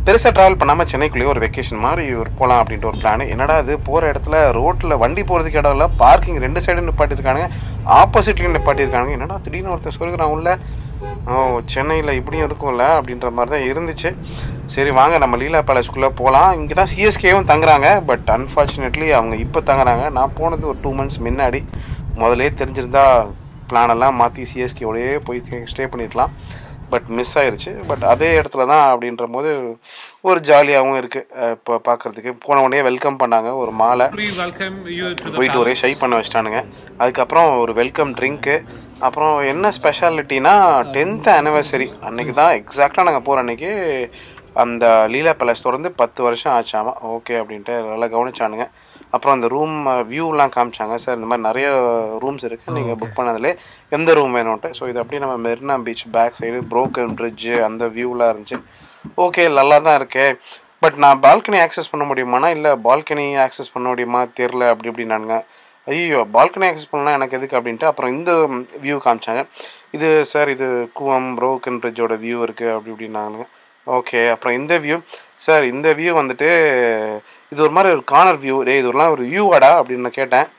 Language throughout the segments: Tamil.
பெருசாக ட்ராவல் பண்ணாமல் சென்னைக்குள்ளேயே ஒரு வெக்கேஷன் மாதிரி ஒரு போகலாம் அப்படின்ட்டு ஒரு பிளான் என்னடா இது போகிற இடத்துல ரோட்டில் வண்டி போகிறதுக்கு இடம் இல்லை பார்க்கிங் ரெண்டு சைடு நிப்பாட்டியிருக்கானுங்க ஆப்போசிட்லேயும் நிப்பாட்டியிருக்கானுங்க என்னடா திடீர்னு ஒருத்தர் சொல்லுறான் உள்ள ஓ சென்னையில் இப்படியும் இருக்கும்ல அப்படின்ற மாதிரி தான் இருந்துச்சு சரி வாங்க நம்ம லீலா பேலஸ்க்குள்ளே போகலாம் இங்கே தான் சிஎஸ்கேவும் தங்குறாங்க பட் அன்ஃபார்ச்சுனேட்லி அவங்க இப்போ தங்குறாங்க நான் போனது ஒரு டூ மந்த்ஸ் முன்னாடி முதலே தெரிஞ்சிருந்தா பிளான் எல்லாம் மாற்றி சிஎஸ்கேவோடயே போய் ஸ்டே பண்ணிருக்கலாம் பட் மிஸ் ஆயிருச்சு பட் அதே இடத்துல தான் அப்படின்ற போது ஒரு ஜாலியாகவும் இருக்குது இப்போ பார்க்குறதுக்கு போன உடனே வெல்கம் பண்ணாங்க ஒரு மாலை We welcome you to the போயிட்டு ஒரே ஷை பண்ண வச்சிட்டானுங்க அதுக்கப்புறம் ஒரு வெல்கம் ட்ரிங்க்கு அப்புறம் என்ன ஸ்பெஷாலிட்டினா டென்த் ஆனிவர்சரி அன்னைக்கு தான் எக்ஸாக்டாக நாங்கள் போகிற அன்னைக்கு அந்த லீலா பேலஸ் தொடர்ந்து பத்து வருஷம் ஆச்சாமா ஓகே அப்படின்ட்டு நல்லா கவனிச்சானுங்க அப்புறம் அந்த ரூம் வியூலாம் காமிச்சாங்க சார் இந்த மாதிரி நிறைய ரூம்ஸ் இருக்குது நீங்கள் புக் பண்ணதுலே எந்த ரூம் வேணும்ட்டு ஸோ இது அப்படியே நம்ம Marina beach back side broken bridge அந்த வியூலாம் இருந்துச்சு ஓகே நல்லா தான் இருக்கே பட் நான் பால்கனி ஆக்சஸ் பண்ண முடியுமானா இல்லை பால்கனி ஆக்சஸ் பண்ண முடியுமா தெரில அப்படி இப்படின்னானுங்க ஐயோ பால்கனி ஆக்சஸ் பண்ணலாம் எனக்கு எதுக்கு அப்படின்ட்டு அப்புறம் இந்த வியூ காமிச்சாங்க இது சார் இது கூவம் புரோக்கன் பிரிட்ஜோட வியூ இருக்குது அப்படி இப்படின்னாங்க ஓகே அப்புறம் இந்த வியூ சார் இந்த வியூ வந்துட்டு இது ஒரு மாதிரி ஒரு கார்னர் வியூ டே இது ஒருலாம் ஒரு வியூவாடா அப்படின்னு நான் கேட்டேன்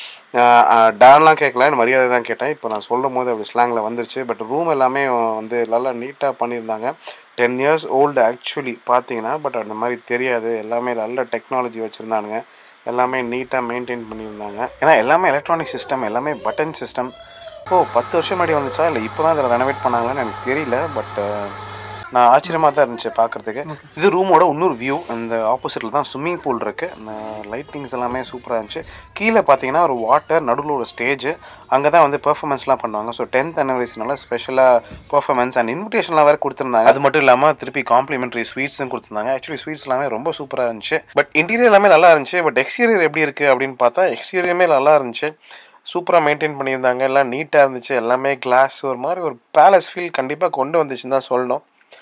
டான்லாம் கேட்கல நான் மரியாதை தான் கேட்டேன் இப்போ நான் சொல்லும் போது அப்படி ஸ்லாங்கில் வந்துருச்சு பட் ரூம் எல்லாமே வந்து நல்லா நீட்டாக பண்ணியிருந்தாங்க டென் இயர்ஸ் ஓல்டு ஆக்சுவலி பார்த்தீங்கன்னா பட் அந்த மாதிரி தெரியாது எல்லாமே நல்ல டெக்னாலஜி வச்சுருந்தானுங்க எல்லாமே நீட்டாக மெயின்டைன் பண்ணியிருந்தாங்க ஏன்னா எல்லாமே எலக்ட்ரானிக் சிஸ்டம் எல்லாமே பட்டன் சிஸ்டம் ஓ பத்து வருஷம் முன்னாடி வந்துச்சா இல்லை இப்போ தான் இதில் ரெனோவேட் பண்ணாங்களான்னு எனக்கு தெரியல பட் நான் ஆச்சரியமாக தான் இருந்துச்சு பார்க்குறதுக்கு இது ரூமோட இன்னொரு வியூ அந்த ஆப்போசிட்டில் தான் ஸ்விம்மிங் பூல் இருக்குது அந்த லைட்டிங்ஸ் எல்லாமே சூப்பராக இருந்துச்சு கீழே பார்த்தீங்கன்னா ஒரு வாட்டர் நடுவில் ஒரு ஸ்டேஜ் அங்கே தான் வந்து பெர்ஃபார்மன்ஸ்லாம் பண்ணுவாங்க ஸோ டென்த் அனிவர்சரினால ஸ்பெஷலாக பெர்ஃபார்மன்ஸ் அண்ட் இன்விடேஷன்லாம் வேறு கொடுத்துருந்தாங்க அது மட்டும் இல்லாமல் திருப்பி காம்ப்ளிமெண்ட்ரி ஸ்வீட்ஸும் கொடுத்துருந்தாங்க ஆக்சுவலி ஸ்வீட்ஸ் எல்லாமே ரொம்ப சூப்பராக இருந்துச்சு பட் இன்டீரியர் எல்லாமே நல்லா இருந்துச்சு பட் எக்ஸ்டீரியர் எப்படி இருக்குது அப்படின்னு பார்த்தா எக்ஸ்டீரியருமே நல்லா இருந்துச்சு சூப்பராக மெயின்டைன் பண்ணியிருந்தாங்க எல்லாம் நீட்டாக இருந்துச்சு எல்லாமே கிளாஸ் ஒரு மாதிரி ஒரு பேலஸ் ஃபீல் கண்டிப்பாக கொண்டு வந்துச்சுன்னு தான் சொல்லணும்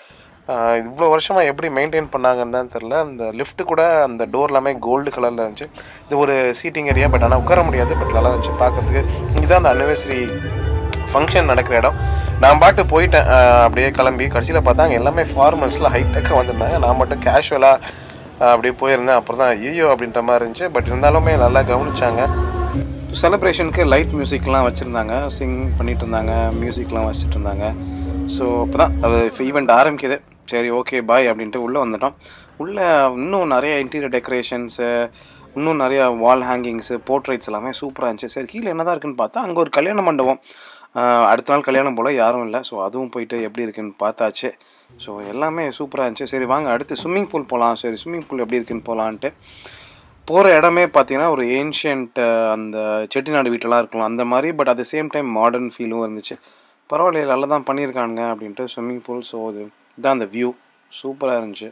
இவ்வளோ வருஷமாக எப்படி மெயின்டைன் பண்ணாங்கன்னு தான் தெரில அந்த லிஃப்ட் கூட அந்த டோர் எல்லாமே கோல்டு கலரில் இருந்துச்சு இது ஒரு சீட்டிங் ஏரியா பட் ஆனால் உட்கார முடியாது பட் நல்லா இருந்துச்சு பார்க்கறதுக்கு இதுதான் அந்த அனிவர்சரி ஃபங்க்ஷன் நடக்கிற இடம் நான் பாட்டு போயிட்டேன் ஆஹ் அப்படியே கிளம்பி கடைசியில் பார்த்தா அங்கே எல்லாமே ஃபார்மல்ஸில் ஹைடெக்காக வந்திருந்தாங்க நான் மட்டும் கேஷுவலாக அப்படியே போயிருந்தேன் அப்புறம் தான் ஐயோ அப்படின்ற மாதிரி இருந்துச்சு பட் இருந்தாலுமே நல்லா கவனிச்சாங்க செலிப்ரேஷனுக்கு லைட் மியூசிக்லாம் வச்சுருந்தாங்க சிங் பண்ணிட்டு இருந்தாங்க மியூசிக்லாம் வச்சுட்டு இருந்தாங்க ஸோ அப்போ தான் அது ஈவெண்ட் ஆரம்பிக்குது சரி ஓகே பாய் அப்படின்ட்டு உள்ளே வந்துட்டோம் உள்ளே இன்னும் நிறைய இன்டீரியர் டெக்கரேஷன்ஸு இன்னும் நிறைய வால் ஹேங்கிங்ஸு போர்ட்ரைட்ஸ் எல்லாமே சூப்பராக இருந்துச்சு சரி கீழே என்ன தான் இருக்குன்னு பார்த்தா அங்கே ஒரு கல்யாண மண்டபம் ஆஹ் அடுத்த நாள் கல்யாணம் போல் யாரும் இல்லை ஸோ அதுவும் போயிட்டு எப்படி இருக்குன்னு பார்த்தாச்சு ஸோ எல்லாமே சூப்பராக இருந்துச்சு சரி வாங்க அடுத்து ஸ்விம்மிங் பூல் போகலாம் சரி ஸ்விம்மிங் பூல் எப்படி இருக்குன்னு போகலான்ட்டு போகிற இடமே பார்த்தீங்கன்னா ஒரு ஏன்ஷியன்ட் அந்த செட்டிநாடு வீட்டெல்லாம் இருக்கலாம் அந்த மாதிரி but at the same time modern ஃபீலும் இருந்துச்சு பரவாயில்ல நல்லா தான் பண்ணியிருக்கானுங்க அப்படின்ட்டு ஸ்விம்மிங் பூல் ஸோ இது இதான் அந்த வியூ சூப்பராக இருந்துச்சு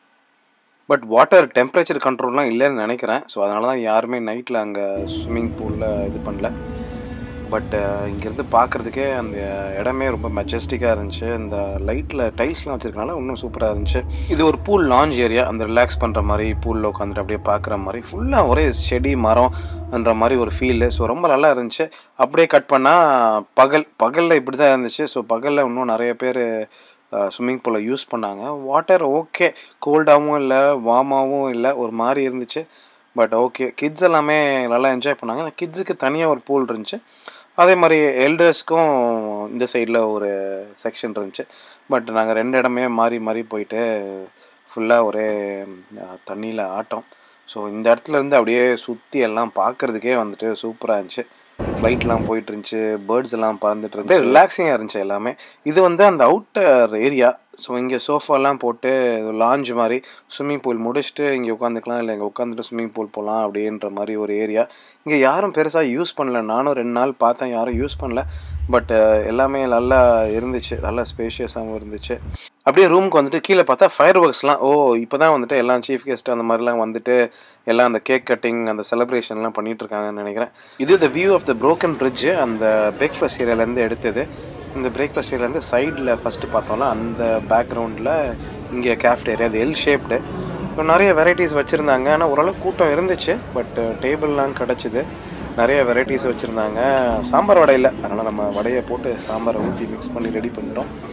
பட் வாட்டர் டெம்பரேச்சர் கண்ட்ரோல்லாம் இல்லைன்னு நினைக்கிறேன் ஸோ அதனால தான் யாருமே நைட்டில் அங்கே ஸ்விம்மிங் பூலில் இது பண்ணல பட் இங்கேருந்து பார்க்குறதுக்கே அந்த இடமே ரொம்ப மெஜஸ்டிக்காக இருந்துச்சு இந்த லைட்டில் டைல்ஸ்லாம் வச்சிருக்கனால இன்னும் சூப்பராக இருந்துச்சு இது ஒரு பூல் லாஞ்ச் ஏரியா அந்த ரிலாக்ஸ் பண்ணுற மாதிரி பூலில் உட்காந்துட்டு அப்படியே பார்க்குற மாதிரி ஃபுல்லாக ஒரே செடி மரம்ன்ற மாதிரி ஒரு ஃபீலு ஸோ ரொம்ப நல்லா இருந்துச்சு அப்படியே கட் பண்ணால் பகல் பகலில் இப்படி தான் இருந்துச்சு ஸோ பகலில் இன்னும் நிறைய பேர் ஸ்விம்மிங் பூலை யூஸ் பண்ணாங்க வாட்டர் ஓகே கோல்டாகவும் இல்லை வார்மாகவும் இல்லை ஒரு மாதிரி இருந்துச்சு பட் ஓகே கிட்ஸ் எல்லாமே நல்லா என்ஜாய் பண்ணாங்க கிட்ஸுக்கு தனியாக ஒரு பூல் இருந்துச்சு அதே மாதிரி எல்டர்ஸ்க்கும் இந்த சைடில் ஒரு செக்ஷன் இருந்துச்சு பட் நாங்கள் ரெண்டு இடமே மாறி மாறி போயிட்டு ஃபுல்லாக ஒரே தண்ணியில் ஆட்டம் ஸோ இந்த இடத்துல இருந்து அப்படியே சுற்றி எல்லாம் பார்க்குறதுக்கே வந்துட்டு சூப்பராக இருந்துச்சு ஃப்ளைட்லாம் போயிட்டு இருந்துச்சு பேர்ட்ஸ் எல்லாம் பறந்துட்டு இருந்துச்சு ரிலாக்ஸிங்காக இருந்துச்சு எல்லாமே இது வந்து அந்த அவுட்டர் ஏரியா ஸோ இங்கே சோஃபாலாம் போட்டு லாஞ்ச் மாதிரி ஸ்விம்மிங் பூல் முடிச்சுட்டு இங்கே உட்காந்துக்கலாம் இல்லை இங்கே உட்காந்துட்டு ஸ்விம்மிங் பூல் போகலாம் அப்படின்ற மாதிரி ஒரு ஏரியா இங்கே யாரும் பெருசாக யூஸ் பண்ணல நானும் ரெண்டு நாள் பார்த்தேன் யாரும் யூஸ் பண்ணல பட் எல்லாமே நல்லா இருந்துச்சு நல்லா ஸ்பேஷியஸாகவும் இருந்துச்சு அப்படியே ரூமுக்கு வந்துட்டு கீழே பார்த்தா ஃபயர் ஒர்க்ஸ்லாம் ஓ இப்போ தான் வந்துட்டு எல்லாம் சீஃப் கெஸ்ட் அந்த மாதிரிலாம் வந்துட்டு எல்லாம் அந்த கேக் கட்டிங் அந்த செலிப்ரேஷன்லாம் பண்ணிட்டு இருக்காங்கன்னு நினைக்கிறேன் இது the view of the broken bridge அந்த பிரேக்ஃபாஸ்ட் ஏரியாலேருந்து எடுத்தது இந்த பிரேக்ஃபாஸ்ட் ஏரியாலேருந்து சைடில் ஃபஸ்ட்டு பார்த்தோம்னா அந்த பேக்ரவுண்டில் இங்கே கேஃப்டேரியா அது எல் ஷேப்டு இப்போ நிறைய வெரைட்டிஸ் வச்சுருந்தாங்க ஆனால் ஓரளவு கூட்டம் இருந்துச்சு பட் டேபிள்லாம் கிடச்சிது நிறைய வெரைட்டிஸ் வச்சுருந்தாங்க சாம்பார் வடை இல்லை அதனால் நம்ம வடையை போட்டு சாம்பாரை ஊற்றி மிக்ஸ் பண்ணி ரெடி பண்ணிட்டோம்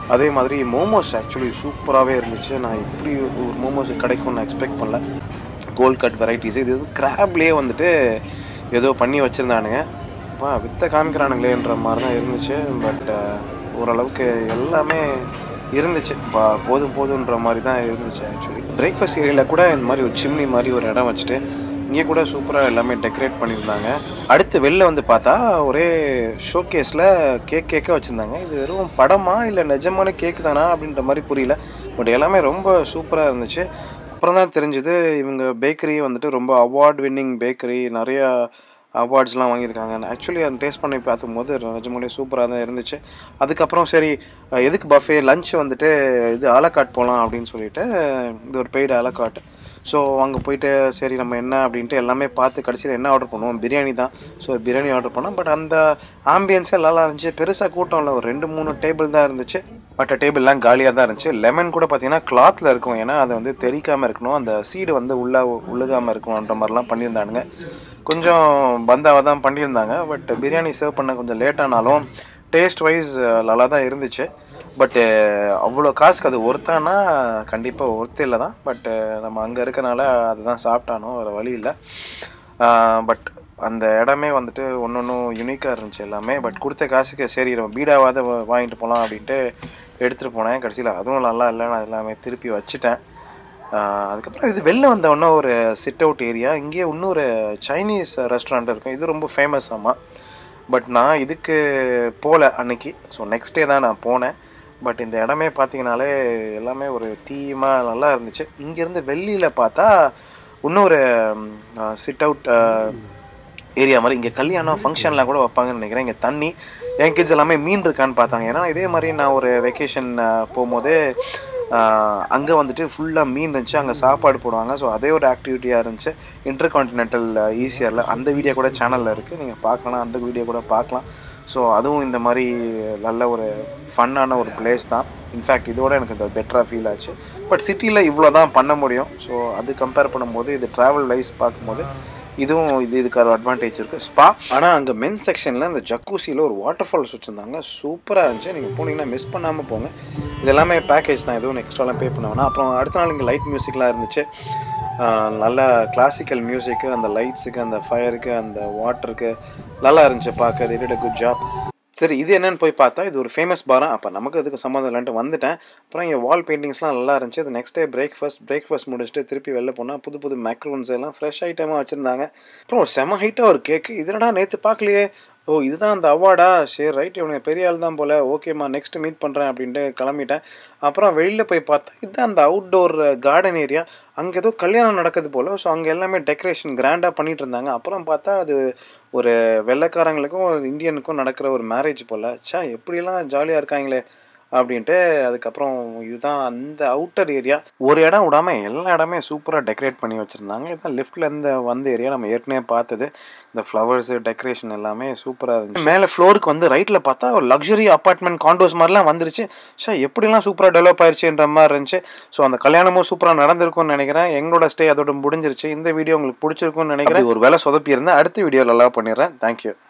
அதே மாதிரி மோமோஸ் ஆக்சுவலி சூப்பராகவே இருந்துச்சு நான் இப்படி ஒரு மோமோஸ் கிடைக்கும்னு நான் எக்ஸ்பெக்ட் பண்ணல கோல்ட் கட் வெரைட்டிஸ் இது கிராப்லேயே வந்துட்டு ஏதோ பண்ணி வச்சுருந்தானுங்க வா வித்த காமிக்கிறானுங்களேன்ற மாதிரி தான் இருந்துச்சு பட் ஓரளவுக்கு எல்லாமே இருந்துச்சு பா போதும் போதுன்ற மாதிரி தான் இருந்துச்சு ஆக்சுவலி பிரேக்ஃபாஸ்ட் ஏரியாவில் கூட இந்த மாதிரி ஒரு சிம்னி மாதிரி ஒரு இடம் வச்சுட்டு இங்கே கூட சூப்பராக எல்லாமே டெக்கரேட் பண்ணியிருந்தாங்க அடுத்து வெளில வந்து பார்த்தா ஒரே ஷோ கேஸில் கேக் கேக்காக வச்சுருந்தாங்க இது வெறும் படமா இல்லை நிஜமான கேக் தானா அப்படின்ற மாதிரி புரியல பட் எல்லாமே ரொம்ப சூப்பராக இருந்துச்சு அப்புறம் தான் தெரிஞ்சுது இவங்க பேக்கரி வந்துட்டு ரொம்ப அவார்ட் வின்னிங் பேக்கரி நிறையா அவார்ட்ஸ்லாம் வாங்கியிருக்காங்க ஆக்சுவலி அந்த டேஸ்ட் பண்ணி பார்க்கும்போது நிஜமாலே சூப்பராக தான் இருந்துச்சு அதுக்கப்புறம் சரி அஹ் எதுக்கு பஃபே லஞ்ச் வந்துட்டு இது ஆலக்காட் போகலாம் அப்படின்னு சொல்லிட்டு இது ஒரு பெய்டு ஆலக்காட் ஸோ அங்கே போயிட்டு சரி நம்ம என்ன அப்படின்ட்டு எல்லாமே பார்த்து கடைசியில் என்ன ஆர்டர் பண்ணுவோம் பிரியாணி தான் ஸோ பிரியாணி ஆர்டர் பண்ணோம் பட் அந்த ஆம்பியன்ஸே நல்லா இருந்துச்சு பெருசாக கூட்டம் இல்லை ஒரு ரெண்டு மூணு டேபிள் தான் இருந்துச்சு பட் டேபிள்லாம் காலியாக தான் இருந்துச்சு லெமன் கூட பார்த்தீங்கன்னா கிளாத்தில் இருக்கும் ஏன்னா அது வந்து தெரிக்காமல் இருக்கணும் அந்த சீடு வந்து உள்ளே உழுகாமல் இருக்கணுன்ற மாதிரிலாம் பண்ணியிருந்தானுங்க கொஞ்சம் பந்தாவாக தான் பண்ணியிருந்தாங்க பட் பிரியாணி சர்வ் பண்ண கொஞ்சம் லேட்டானாலும் டேஸ்ட் வைஸ் நல்லா தான் இருந்துச்சு பட்டு அவ்வளோ காசுக்கு அது ஒர்த்தானா கண்டிப்பாக ஒர்த்து இல்லை தான் பட்டு நம்ம அங்கே இருக்கனால அதுதான் சாப்பிட்டானோ வேறு வழி இல்லை பட் அந்த இடமே வந்துட்டு ஒன்று ஒன்றும் யூனிக்காக இருந்துச்சு எல்லாமே பட் கொடுத்த காசுக்கு சரி நம்ம பீடாவாத வா- வாங்கிட்டு போகலாம் அப்படின்ட்டு எடுத்துகிட்டு போனேன் கடைசியில் அதுவும் நல்லா இல்லை நான் எல்லாமே திருப்பி வச்சுட்டேன் ஆஹ் அதுக்கப்புறம் இது வெளில வந்த உடனே ஒரு சிட் அவுட் ஏரியா இங்கேயே இன்னொரு சைனீஸ் ரெஸ்டாரண்ட் இருக்கும் இது ரொம்ப ஃபேமஸ் ஆமாம் பட் நான் இதுக்கு போகல அன்னைக்கு ஸோ நெக்ஸ்ட் டே தான் நான் போனேன் பட் இந்த இடமே பார்த்தீங்கனாலே எல்லாமே ஒரு தீமாக நல்லா இருந்துச்சு இங்கேருந்து வெள்ளியில் பார்த்தா இன்னொரு சிட் அவுட் ஏரியா மாதிரி இங்கே கல்யாணம் ஃபங்க்ஷன்லாம் கூட வைப்பாங்கன்னு நினைக்கிறேன் இங்கே தண்ணி என் கிட்ஸ் எல்லாமே மீன் இருக்கான்னு பார்த்தாங்க ஏன்னா இதே மாதிரி நான் ஒரு வெக்கேஷன் போகும்போது அங்கே வந்துட்டு ஃபுல்லாக மீன் இருந்துச்சு அங்கே சாப்பாடு போடுவாங்க ஸோ அதே ஒரு ஆக்டிவிட்டியாக இருந்துச்சு இன்டர் கான்டினென்டல் ஈஸியரில் அந்த வீடியோ கூட சேனலில் இருக்குது நீங்கள் பார்க்கலாம் அந்த வீடியோ கூட பார்க்கலாம் ஸோ அதுவும் இந்த மாதிரி நல்ல ஒரு ஃபன்னான ஒரு பிளேஸ் தான் இன்ஃபேக்ட் இதோட எனக்கு இந்த பெட்டராக ஃபீல் ஆச்சு பட் சிட்டியில் இவ்வளோ தான் பண்ண முடியும் ஸோ அது கம்பேர் பண்ணும்போது இது ட்ராவல் வைஸ் பார்க்கும்போது இதுவும் இது இதுக்கு ஒரு அட்வான்டேஜ் இருக்குது ஸ்பா ஆனால் அங்கே மென் செக்ஷனில் அந்த ஜக்கூசியில் ஒரு வாட்டர் ஃபால்ஸ் வச்சுருந்தாங்க சூப்பராக இருந்துச்சு நீங்கள் போனீங்கன்னா மிஸ் பண்ணாமல் போங்க இது எல்லாமே பேக்கேஜ் தான் எதுவும் எக்ஸ்ட்ராலாம் பே பண்ண வேணாம் அப்புறம் அடுத்த நாள் இங்கே லைட் மியூசிக்லாம் இருந்துச்சு ஆஹ் நல்ல கிளாசிக்கல் மியூசிக்கு அந்த லைட்ஸுக்கு அந்த ஃபயருக்கு அந்த வாட்டருக்கு நல்லா இருந்துச்சு பார்க்க இது டிட் குட் ஜாப் சரி இது என்னன்னு போய் பார்த்தா இது ஒரு ஃபேமஸ் பாரா அப்போ நமக்கு இதுக்கு சம்மந்தம் இல்லைன்ட்டு வந்துட்டேன் அப்புறம் இங்கே வால் பெயிண்டிங்ஸ்லாம் நல்லா இருந்துச்சு அது நெக்ஸ்ட் டே பிரேக்ஃபாஸ்ட் பிரேக்ஃபாஸ்ட் முடிச்சுட்டு திருப்பி வெளில போனால் புது புது மேக்ரோன்ஸ் எல்லாம் ஃப்ரெஷ் ஐட்டமாக வச்சுருந்தாங்க அப்புறம் ஒரு செம ஹைட்டாக ஒரு கேக்கு இதனடா நேற்று பார்க்கலையே ஓ இதுதான் அந்த அவார்டா சரி ரைட் இவனுங்க பெரிய ஆள் தான் போல ஓகேம்மா நெக்ஸ்ட் மீட் பண்ணுறேன் அப்படின்ட்டு கிளம்பிட்டேன் அப்புறம் வெளியில் போய் பார்த்தா இதுதான் அந்த அவுட்டோர் கார்டன் ஏரியா அங்கே ஏதோ கல்யாணம் நடக்குது போல் ஸோ அங்கே எல்லாமே டெக்கரேஷன் கிராண்டாக பண்ணிட்டு இருந்தாங்க அப்புறம் பார்த்தா அது ஒரு வெள்ளைக்காரங்களுக்கும் ஒரு இந்தியனுக்கும் நடக்கிற ஒரு மேரேஜ் போல் ச்சா எப்படிலாம் ஜாலியாக இருக்காங்களே அப்படின்ட்டு அதுக்கப்புறம் இதுதான் அந்த அவுட்டர் ஏரியா ஒரு இடம் விடாம எல்லா இடமே சூப்பராக டெக்கரேட் பண்ணி வச்சுருந்தாங்க இதுதான் லிஃப்ட்ல இருந்து வந்த ஏரியா நம்ம ஏற்கனவே பார்த்தது இந்த ஃப்ளவர்ஸு டெக்கரேஷன் எல்லாமே சூப்பராக இருந்துச்சு மேலே ஃப்ளோருக்கு வந்து ரைட்டில் பார்த்தா ஒரு லக்ஸரி அப்பார்ட்மெண்ட் காண்டோஸ் மாதிரிலாம் வந்துருச்சு ஸோ எப்படிலாம் சூப்பராக டெவலப் ஆயிருச்சுன்ற மாதிரி இருந்துச்சு ஸோ அந்த கல்யாணமும் சூப்பராக நடந்திருக்கும்னு நினைக்கிறேன் எங்களோட ஸ்டே அதோட முடிஞ்சிருச்சு இந்த வீடியோ உங்களுக்கு பிடிச்சிருக்கும்னு நினைக்கிறேன் ஒரு வேலை சொதப்பி இருந்தால் அடுத்த வீடியோவில் நல்லா பண்ணிடுறேன் தேங்க்யூ